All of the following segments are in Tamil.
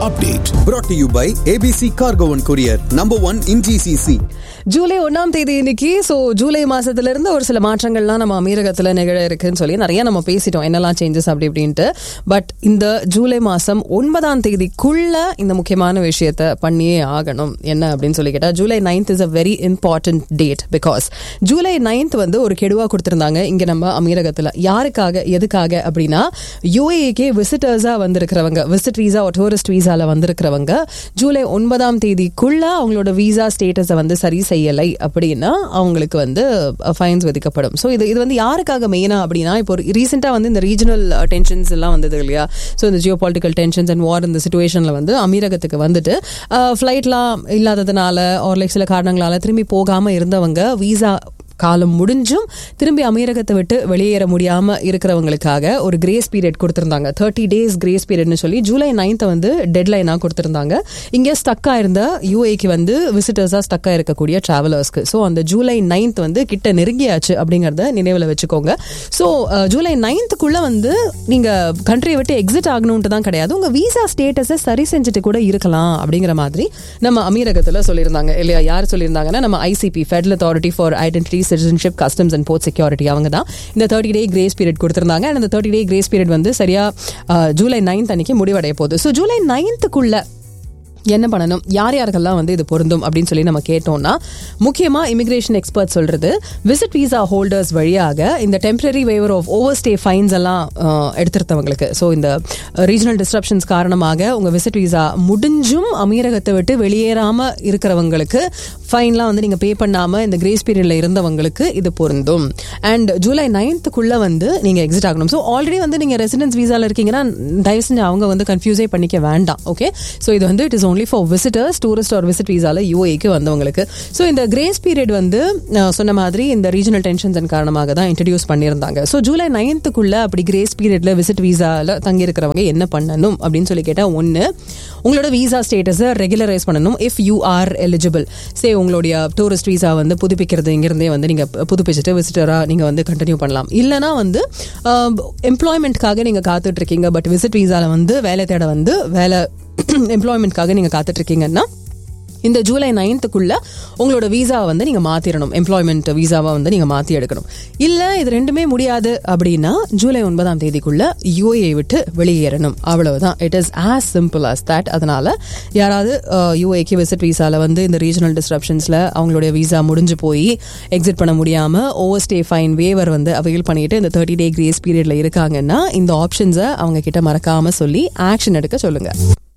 update. Brought to you by ABC Cargo and Courier, number one in GCC. July ஒன்னாம் தேதி இன்னைக்கு ஸோ ஜூலை மாசத்துல இருந்து ஒரு சில மாற்றங்கள்லாம் நம்ம அமீரகத்துல நிகழ இருக்குன்னு சொல்லி நிறைய நம்ம பேசிட்டோம் என்னெல்லாம் சேஞ்சஸ் அப்படி இப்படின்ட்டு பட் இந்த ஜூலை மாசம் ஒன்பதாம் தேதிக்குள்ள இந்த முக்கியமான விஷயத்த பண்ணியே ஆகணும் என்ன அப்படின்னு சொல்லி கேட்டா July ninth is a very important date because July ninth வந்து ஒரு கெடுவா கொடுத்திருந்தாங்க இங்க நம்ம அமீரகத்துல யாருக்காக எதுக்காக அப்படின்னா யூஏக்கே விசிட்டர்ஸா வந்திருக்கிறவங்க விசிட் வீசா டூரிஸ்ட் வீசால வந்திருக்கிறவங்க ஜூலை ஒன்பதாம் தேதிக்குள்ள அவங்களோட வீசா ஸ்டேட்டஸை வந்து சரி செய்யலை அப்படின்னா அவங்களுக்கு வந்து ஃபைன்ஸ் விதிக்கப்படும் ஸோ இது இது வந்து யாருக்காக மெயினா அப்படின்னா இப்போ ரீசெண்டாக வந்து இந்த ரீஜனல் டென்ஷன்ஸ் எல்லாம் வந்தது இல்லையா ஸோ இந்த geo political tensions and war இந்த சுச்சுவேஷனில் வந்து அமீரகத்துக்கு வந்துட்டு ஃப்ளைட்லாம் இல்லாததுனால ஒரு லைக் சில காரணங்களால திரும்பி போகாமல் இருந்தவங்க வீசா காலம் முடிஞ்சும் திரும்பி அமீரகத்தை விட்டு வெளியேற முடியாம இருக்கிறவங்களுக்காக ஒரு கிரேஸ் பீரியட் கொடுத்திருந்தாங்க தேர்ட்டி டேஸ் கிரேஸ் பீரியட்னு சொல்லி ஜூலை நைன்த்தை வந்து டெட்லைனா கொடுத்திருந்தாங்க இங்க ஸ்டக்கா இருந்த யூஏக்கு வந்து விசிட்டர்ஸா ஸ்டக்கா இருக்கக்கூடிய டிராவலர்ஸ்க்கு ஸோ அந்த ஜூலை நைன்த் வந்து கிட்ட நெருங்கியாச்சு அப்படிங்கறத நினைவுல வச்சுக்கோங்க ஸோ ஜூலை நைன்த்துக்குள்ள வந்து நீங்க கண்ட்ரியை விட்டு எக்ஸிட் ஆகணும்ட்டு தான் கிடையாது உங்க விசா ஸ்டேட்டஸை சரி செஞ்சுட்டு கூட இருக்கலாம் அப்படிங்கிற மாதிரி நம்ம அமீரகத்துல சொல்லியிருந்தாங்க இல்லையா யார் சொல்லியிருந்தாங்கன்னா நம்ம ICP federal authority for identity citizenship customs and port security அவங்க தான் இந்த தேர்ட்டி டே கிரேஸ் பீரியட் கொடுத்திருந்தாங்க அண்ட் அந்த தேர்ட்டி டே கிரேஸ் பீரியட் வந்து சரியா அஹ், ஜூலை நைன்த் அன்னைக்கு முடிவடைய போகுது ஸோ ஜூலை நைன்த்துக்குள்ள என்ன பண்ணணும் யார் யாருக்கெல்லாம் வந்து இது பொருந்தும் அப்படின்னு சொல்லி நம்ம கேட்டோம்னா முக்கியமா இமிகிரேஷன் எக்ஸ்பர்ட் சொல்றது விசிட் விசா ஹோல்டர்ஸ் வழியாக இந்த temporary waiver of overstay fines எல்லாம் அஹ், எடுத்திருத்தவங்களுக்கு ஸோ இந்த ரீஜனல் டிஸ்ட்ரப்ஷன்ஸ் காரணமாக உங்க விசிட் விசா முடிஞ்சும் அமீரகத்தை விட்டு வெளியேறாம இருக்கிறவங்களுக்கு ஃபைன்லாம் வந்து நீங்க பே பண்ணாம இந்த கிரேஸ் பீரியட்ல இருந்தவங்களுக்கு இது பொருந்தும் அண்ட் ஜூலை நைன்த்துக்குள்ள வந்து நீங்க எக்ஸிட் ஆகணும் ஸோ ஆல்ரெடி வந்து நீங்க ரெசிடென்ஸ் விசால இருக்கீங்கன்னா தயவு செஞ்சு அவங்க வந்து கன்ஃபியூஸே பண்ணிக்க வேண்டாம் ஓகே ஸோ இது வந்து it is only for visitors tourist or visit விசால யூஏக்கு வந்தவங்களுக்கு ஸோ இந்த கிரேஸ் பீரியட் வந்து நான் சொன்ன மாதிரி இந்த ரீஜனல் டென்ஷன்ஸ் காரணமாக தான் இன்ட்ரடியூஸ் பண்ணியிருந்தாங்க ஸோ ஜூலை நைன்த்துக்குள்ள அப்படி கிரேஸ் பீரியட்ல விசிட் விசால தங்கியிருக்கிறவங்க என்ன பண்ணணும் அப்படின்னு சொல்லி கேட்டால் ஒன்று உங்களோட விசா ஸ்டேட்டஸை ரெகுலரைஸ் பண்ணணும் if you are eligible say உங்களுடைய டூரிஸ்ட் விசா வந்து புதுப்பிக்கிறது இங்கிருந்தே வந்து நீங்கள் புதுப்பிச்சுட்டு விசிட்டராக நீங்கள் வந்து கண்டினியூ பண்ணலாம் இல்லைனா வந்து எம்ப்ளாய்மெண்ட்காக நீங்கள் காத்துட்டு இருக்கீங்க பட் விசிட் விசால வந்து வேலை தேட வந்து வேலை எம்ப்ளாய்மெண்ட்காக நீங்கள் காத்துட்டு இருக்கீங்கன்னா இந்த ஜூலை நைன்த்துக்குள்ள உங்களோட விசாவை வந்து நீங்க மாத்திரணும் எம்ப்ளாய்மெண்ட் விசாவை வந்து நீங்க மாத்தி எடுக்கணும் இல்ல இது ரெண்டுமே முடியாது அப்படின்னா ஜூலை ஒன்பதாம் தேதிக்குள்ள யூஏ விட்டு வெளியேறணும் அவ்வளவுதான் it is as simple as that அதனால யாராவது யூஏக்கு விசிட் விசால வந்து இந்த ரீஜனல் டிஸ்ட்ரப்ஷன்ஸ்ல அவங்களுடைய விசா முடிஞ்சு போய் எக்ஸிட் பண்ண முடியாம ஓவர் ஸ்டே ஃபைன் வேவர் வந்து அவைல் பண்ணிட்டு இந்த தேர்ட்டி டே கிரேஸ் பீரியட்ல இருக்காங்கன்னா இந்த ஆப்ஷன்ஸை அவங்க கிட்ட மறக்காம சொல்லி ஆக்ஷன் எடுக்க சொல்லுங்க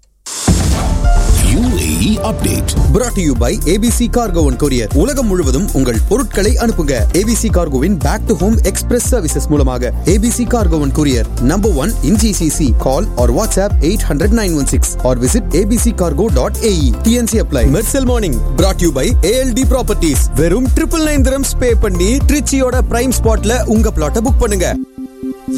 UAE update. Brought to you by ABC Cargo and Courier. உலகம் முழுவதும் உங்கள் பொருட்களை அனுப்புங்க ABC Cargoவின் back to home express services மூலமாக ABC Cargo and Courier, number one in GCC. Call or WhatsApp 800-916 or visit abccargo.ae. TNC apply. Mersal Morning. Brought to you by ALD Properties. வெறும் ட்ரிபிள் நைன் திரம்ஸ் பே பண்ணி ட்ரிச்சியோட பிரைம் ஸ்பாட்ல உங்க பிளாட்டை புக் பண்ணுங்க